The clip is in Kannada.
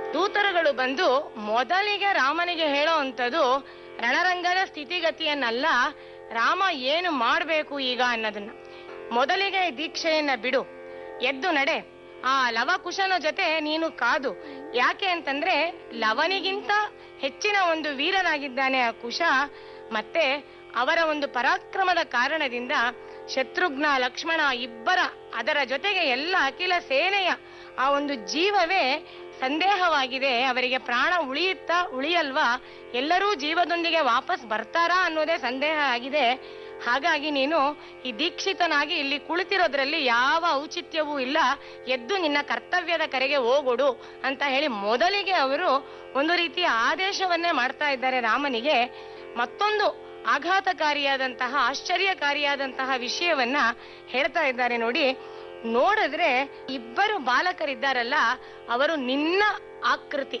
ದೂತರುಗಳು ಬಂದು ಮೊದಲಿಗೆ ರಾಮನಿಗೆ ಹೇಳೋ ಅಂಥದ್ದು ರಣರಂಗದ ಸ್ಥಿತಿಗತಿಯನ್ನಲ್ಲ ರಾಮ ಏನು ಮಾಡಬೇಕು ಈಗ ಅನ್ನೋದನ್ನ ಮೊದಲಿಗೆ ಈ ದೀಕ್ಷೆಯನ್ನ ಬಿಡು ಎದ್ದು ನಡೆ ಆ ಲವಕುಶನ ಜೊತೆ ನೀನು ಕಾದು ಯಾಕೆ ಅಂತಂದ್ರೆ ಲವನಿಗಿಂತ ಹೆಚ್ಚಿನ ಒಂದು ವೀರನಾಗಿದ್ದಾನೆ ಆ ಕುಶ ಮತ್ತೆ ಅವರ ಒಂದು ಪರಾಕ್ರಮದ ಕಾರಣದಿಂದ ಶತ್ರುಘ್ನ ಲಕ್ಷ್ಮಣ ಇಬ್ಬರ ಅದರ ಜೊತೆಗೆ ಎಲ್ಲ ಅಖಿಲ ಸೇನೆಯ ಆ ಒಂದು ಜೀವವೇ ಸಂದೇಹವಾಗಿದೆ ಅವರಿಗೆ ಪ್ರಾಣ ಉಳಿಯುತ್ತಾ ಉಳಿಯಲ್ವಾ ಎಲ್ಲರೂ ಜೀವದೊಂದಿಗೆ ವಾಪಸ್ ಬರ್ತಾರಾ ಅನ್ನೋದೇ ಸಂದೇಹ ಆಗಿದೆ ಹಾಗಾಗಿ ನೀನು ಈ ದೀಕ್ಷಿತನಾಗಿ ಇಲ್ಲಿ ಕುಳಿತಿರೋದ್ರಲ್ಲಿ ಯಾವ ಔಚಿತ್ಯವೂ ಇಲ್ಲ ಎದ್ದು ನಿನ್ನ ಕರ್ತವ್ಯದ ಕರೆಗೆ ಹೋಗೊಡು ಅಂತ ಹೇಳಿ ಮೊದಲಿಗೆ ಅವರು ಒಂದು ರೀತಿಯ ಆದೇಶವನ್ನೇ ಮಾಡ್ತಾ ಇದ್ದಾರೆ ರಾಮನಿಗೆ ಮತ್ತೊಂದು ಆಘಾತಕಾರಿಯಾದಂತಹ ಆಶ್ಚರ್ಯಕಾರಿಯಾದಂತಹ ವಿಷಯವನ್ನ ಹೇಳ್ತಾ ಇದ್ದಾರೆ ನೋಡಿ ನೋಡಿದ್ರೆ ಇಬ್ಬರು ಬಾಲಕರಿದ್ದಾರಲ್ಲ ಅವರು ನಿನ್ನ ಆಕೃತಿ